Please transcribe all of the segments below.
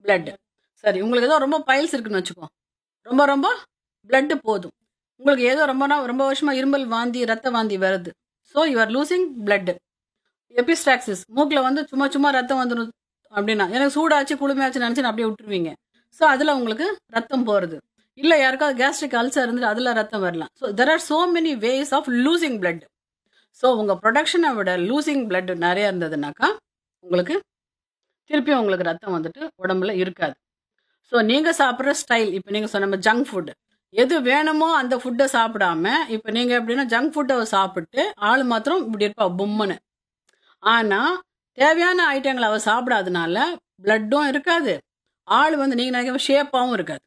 blood சரி உங்களுக்கு ஏதோ ரொம்ப பைல்ஸ் இருக்குன்னு வச்சுக்கோ ரொம்ப ரொம்ப blood போதும் உங்களுக்கு ஏதோ ரொம்ப நாள் ரொம்ப வருஷமா இருமல் வாந்தி ரத்த வாந்தி வருது so you are losing blood epistaxis மூக்கில் வந்து சும்மா சும்மா ரத்தம் வந்துடும் அப்படின்னா எனக்கு சூடாச்சு குளுமையாச்சு நினச்சி அப்படியே விட்டுருவீங்க ஸோ அதில் உங்களுக்கு ரத்தம் போகிறது இல்லை யாருக்காவது கேஸ்ட்ரிக் அல்சர் இருந்துட்டு அதில் ரத்தம் வரலாம் so there are so many ways of losing blood so உங்கள் ப்ரொடக்ஷனை விட லூசிங் blood நிறைய இருந்ததுனாக்கா உங்களுக்கு திருப்பியும் உங்களுக்கு ரத்தம் வந்துட்டு உடம்புல இருக்காது ஸோ நீங்கள் சாப்பிட்ற ஸ்டைல் இப்போ நீங்கள் சொன்ன ஜங்க் ஃபுட் எது வேணுமோ அந்த ஃபுட்டை சாப்பிடாம இப்போ நீங்கள் எப்படின்னா ஜங்க் ஃபுட்டை சாப்பிட்டு ஆள் மாத்திரம் இப்படி இருப்பா பொம்முன்னு ஆனால் தேவையான ஐட்டங்களை அவள் சாப்பிடாதனால பிளட்டும் இருக்காது ஆள் வந்து நீங்கள் நினைக்கிற ஷேப்பாகவும் இருக்காது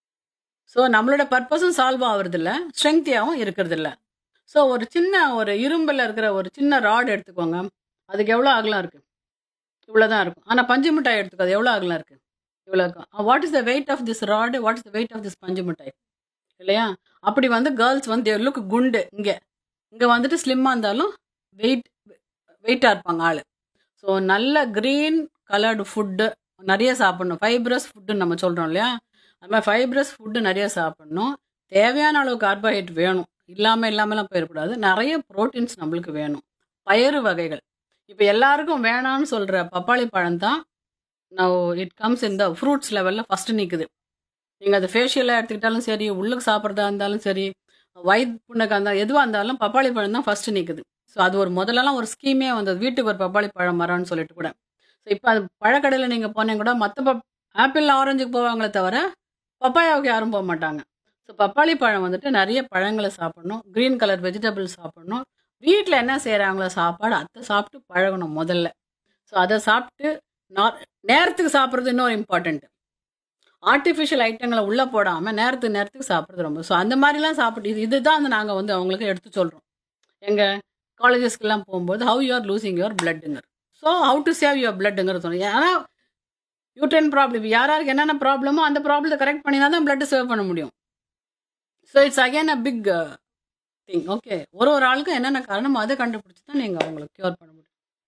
ஸோ நம்மளோட பர்பஸும் சால்வ் ஆகுறதில்ல ஸ்ட்ரெங்த்தியாகவும் இருக்கிறதில்ல ஸோ ஒரு சின்ன ஒரு இரும்பில் இருக்கிற ஒரு சின்ன ராட் எடுத்துக்கோங்க அதுக்கு எவ்வளோ அகலம் இருக்குது இவ்வளோ தான் இருக்கும் ஆனால் பஞ்சு மிட்டாய் எடுத்துக்கோ அது எவ்வளோ அகலம் இருக்குது இவ்வளோ இருக்கும் what is the weight of this rod what is the weight of this பஞ்சு மிட்டாய் இல்லையா அப்படி வந்து கேர்ள்ஸ் வந்து லுக் குண்டு இங்கே இங்கே வந்துட்டு ஸ்லிம்மாக இருந்தாலும் வெயிட் வெயிட்டாக இருப்பாங்க ஆள் ஸோ நல்ல க்ரீன் கலர்டு ஃபுட்டு நிறைய சாப்பிடணும் ஃபைப்ரஸ் ஃபுட்டுன்னு நம்ம சொல்கிறோம் இல்லையா அது மாதிரி ஃபைப்ரஸ் ஃபுட்டு நிறைய சாப்பிடணும் தேவையான அளவு கார்போஹைட்ரேட் வேணும் இல்லாமல் இல்லாமலாம் போயிடக்கூடாது நிறைய ப்ரோட்டீன்ஸ் நம்மளுக்கு வேணும் பயிறு வகைகள் இப்போ எல்லாருக்கும் வேணாம்னு சொல்கிற பப்பாளி பழம் தான் நான் இட் கம்ஸ் இந்த ஃப்ரூட்ஸ் லெவலில் ஃபஸ்ட்டு நிற்குது நீங்கள் அது ஃபேஷியலாக எடுத்துக்கிட்டாலும் சரி உள்ளுக்கு சாப்பிட்றதா இருந்தாலும் சரி வயிறு புண்ணுக்கு இருந்தாலும் எதுவாக இருந்தாலும் பப்பாளி பழம் தான் ஃபஸ்ட்டு நிற்குது ஸோ அது ஒரு முதல்லலாம் ஒரு ஸ்கீமே வந்தது வீட்டுக்கு ஒரு பப்பாளி பழம் மரம்னு சொல்லிட்டு கூட ஸோ இப்போ அது பழக்கடையில் நீங்கள் போனீங்க கூட மற்ற பப் ஆப்பிள் ஆரஞ்சுக்கு போவாங்களே தவிர பப்பாயாவுக்கு யாரும் போக மாட்டாங்க ஸோ பப்பாளி பழம் வந்துட்டு நிறைய பழங்களை சாப்பிடணும் க்ரீன் கலர் வெஜிடபிள்ஸ் சாப்பிடணும் வீட்டில் என்ன செய்கிறாங்களோ சாப்பாடு அதை சாப்பிட்டு பழகணும் முதல்ல ஸோ அதை சாப்பிட்டு நா- நேரத்துக்கு சாப்பிட்றது இன்னொரு இம்பார்ட்டண்ட் ஆர்டிஃபிஷியல் ஐட்டங்களை உள்ளே போடாமல் நேரத்துக்கு நேரத்துக்கு சாப்பிட்றது ரொம்ப ஸோ அந்த மாதிரிலாம் சாப்பிட்டு இது இதுதான் வந்து நாங்கள் வந்து அவங்களுக்கு எடுத்து சொல்கிறோம் எங்கள் காலேஜஸ்க்கெல்லாம் போகும்போது how you are losing your பிளட்டுங்கிற so how to save your பிளட்டுங்கிற சொன்னோம் ஏன்னா யூட்ரைன் ப்ராப்ளம் யார் யாருக்கு என்னென்ன ப்ராப்ளமோ அந்த ப்ராப்ளத்தை கரெக்ட் பண்ணினா தான் பிளட் சேவ் பண்ண முடியும் so it's again a big thing okay ஒரு ஒரு ஆளுக்கும் என்னென்ன காரணமோ அதை கண்டுபிடிச்சி தான் நீங்கள் அவங்களுக்கு க்யூர் பண்ண முடியும்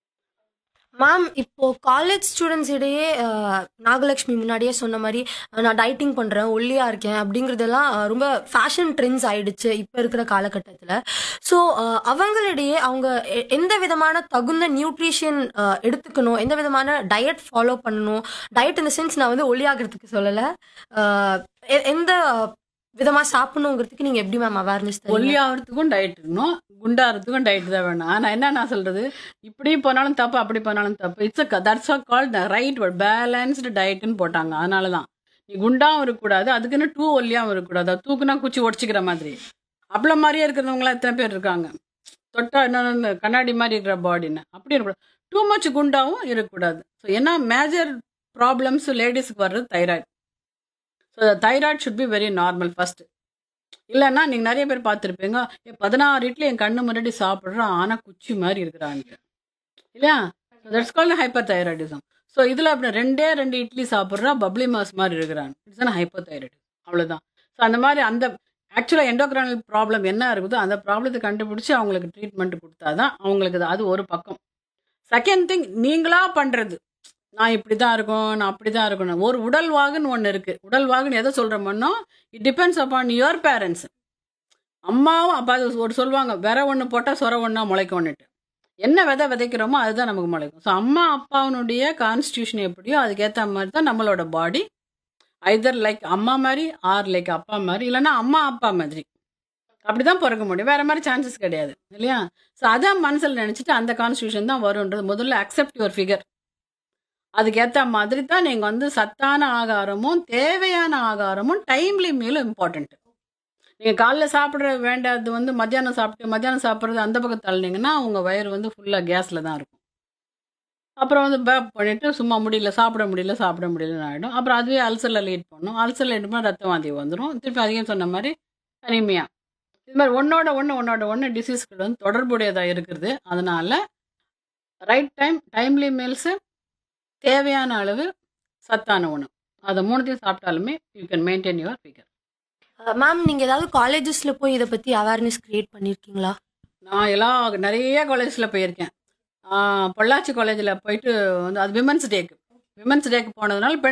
மேம் இப்போ காலேஜ் ஸ்டூடெண்ட்ஸ் இடையே அஹ், நாகலட்சுமி முன்னாடியே சொன்ன மாதிரி அஹ், நான் டைட்டிங் பண்றேன் ஒல்லியா இருக்கேன் அப்படிங்கறதெல்லாம் அஹ், ரொம்ப ஃபேஷன் ட்ரெண்ட்ஸ் ஆயிடுச்சு இப்போ இருக்கிற காலகட்டத்தில் ஸோ அவங்களிடையே அவங்க எ- எந்த விதமான தகுந்த நியூட்ரிஷன் எடுத்துக்கணும் எந்த விதமான டயட் ஃபாலோ பண்ணணும் டயட் இந்த சென்ஸ் நான் வந்து ஒல்லியாகிறதுக்கு சொல்லலை அஹ், எ- எந்த விதமா சாப்பிடணுங்கிறதுக்கு நீங்க எப்படி மேம் அவேர்னஸ் ஒல்லியாகிறதுக்கும் டயட் இருக்கணும் குண்டாகிறதுக்கும் டயட் தான் வேணும் ஆனால் என்ன நான் சொல்கிறது இப்படி போனாலும் தப்பு அப்படி போனாலும் தப்பு it's that's uh call the right balanced டயட்னு போட்டாங்க அதனால தான் நீ குண்டாகவும் இருக்கக்கூடாது அதுக்குன்னு டூ ஒல்லியாகவும் இருக்கக்கூடாது அது தூக்குனா குச்சி உடச்சிக்கிற மாதிரி அப்பள மாதிரியே இருக்கிறவங்களாம் எத்தனை பேர் இருக்காங்க தொட்டா இன்னொன்று கண்ணாடி மாதிரி இருக்கிற பாடின்னு அப்படி இருக்கக்கூடாது டூ மச் குண்டாகவும் இருக்கக்கூடாது ஸோ ஏன்னா மேஜர் ப்ராப்ளம்ஸ் லேடிஸ்க்கு வர்றது thyroid so thyroid should be very normal first இல்லைன்னா நீங்கள் நிறைய பேர் பார்த்துருப்பீங்க "ஏ, பதினாறு இட்லி என் கண்ணு முன்னாடி சாப்பிட்றோம் ஆனால் குச்சி மாதிரி இருக்கிறாங்க இல்லையா that's call hyperthyroidism so இதில் அப்படி ரெண்டே ரெண்டு இட்லி சாப்பிட்றா பப்ளி மாஸ் மாதிரி இருக்கிறாங்க இட்ஸ் ஹைப்பர் தைராய்டிசம் அவ்வளோதான் ஸோ அந்த மாதிரி அந்த ஆக்சுவலாக எண்டோக்ரானல் ப்ராப்ளம் என்ன இருக்குதோ அந்த ப்ராப்ளத்தை கண்டுபிடிச்சி அவங்களுக்கு ட்ரீட்மெண்ட் கொடுத்தா தான் அவங்களுக்கு அது- அது ஒரு பக்கம் செகண்ட் திங் நீங்களா பண்ணுறது நான் இப்படி தான் இருக்கும் நான் அப்படி தான் இருக்கணும் ஒரு உடல் வாகுன்னு ஒன்று இருக்குது உடல் வாகுன்னு எதை சொல்கிறோமோ it depends upon your parents அம்மாவும் அப்பா அது ஒரு சொல்லுவாங்க விர ஒன்று போட்டால் சொர ஒன்றா முளைக்கும்னுட்டு என்ன விதை விதைக்கிறோமோ அதுதான் நமக்கு முளைக்கும் ஸோ அம்மா அப்பாவுனுடைய கான்ஸ்டியூஷன் எப்படியோ அதுக்கேற்ற மாதிரி தான் நம்மளோட பாடி ஐதர் லைக் அம்மா மாதிரி ஆர் லைக் அப்பா மாதிரி இல்லைன்னா அம்மா அப்பா மாதிரி அப்படி தான் பிறக்க முடியும் வேற மாதிரி சான்சஸ் கிடையாது இல்லையா ஸோ அதான் மனசில் நினச்சிட்டு அந்த கான்ஸ்டியூஷன் தான் வரும்ன்றது முதல்ல அக்செப்ட் யுவர் ஃபிகர் அதுக்கேற்ற மாதிரி தான் நீங்கள் வந்து சத்தான ஆகாரமும் தேவையான ஆகாரமும் டைம்லி மீலும் இம்பார்ட்டன்ட் நீங்கள் காலைல சாப்பிட்ற வேண்டாது வந்து மத்தியானம் சாப்பிட்டு மத்தியானம் சாப்பிட்றது அந்த பக்கம் தள்ளினீங்கன்னா உங்கள் வயிறு வந்து ஃபுல்லாக கேஸில் தான் இருக்கும் அப்புறம் வந்து பேப் பண்ணிவிட்டு சும்மா முடியல சாப்பிட முடியல சாப்பிட முடியலன்னு ஆகிடும் அப்புறம் அதுவே அல்சரில் லீட் பண்ணும் அல்சரில் லீட் பண்ணால் ரத்த வாந்தி வந்துடும் திருப்பி அதிகம் சொன்ன மாதிரி அனிமியா இது மாதிரி ஒன்றோட ஒன்று ஒன்றோட ஒன்று டிசீஸ்கள் வந்து தொடர்புடையதாக இருக்கிறது அதனால ரைட் டைம் டைம்லி மீல்ஸு தேவையான அளவு சத்தான உணவு அதை மூணுத்தையும் சாப்பிட்டாலுமே you can maintain your figure ma'am நீங்க ஏதாவது காலேஜஸ்ல போய் இதை பத்தி அவேர்னஸ் கிரியேட் பண்ணிருக்கீங்களா நான் எல்லாம் நிறைய காலேஜில் போயிருக்கேன் ஆஹ் பொள்ளாச்சி காலேஜில் போயிட்டு வந்து அது விமன்ஸ் டேக்கு விமன்ஸ் டேக்கு போனதுனால பெண்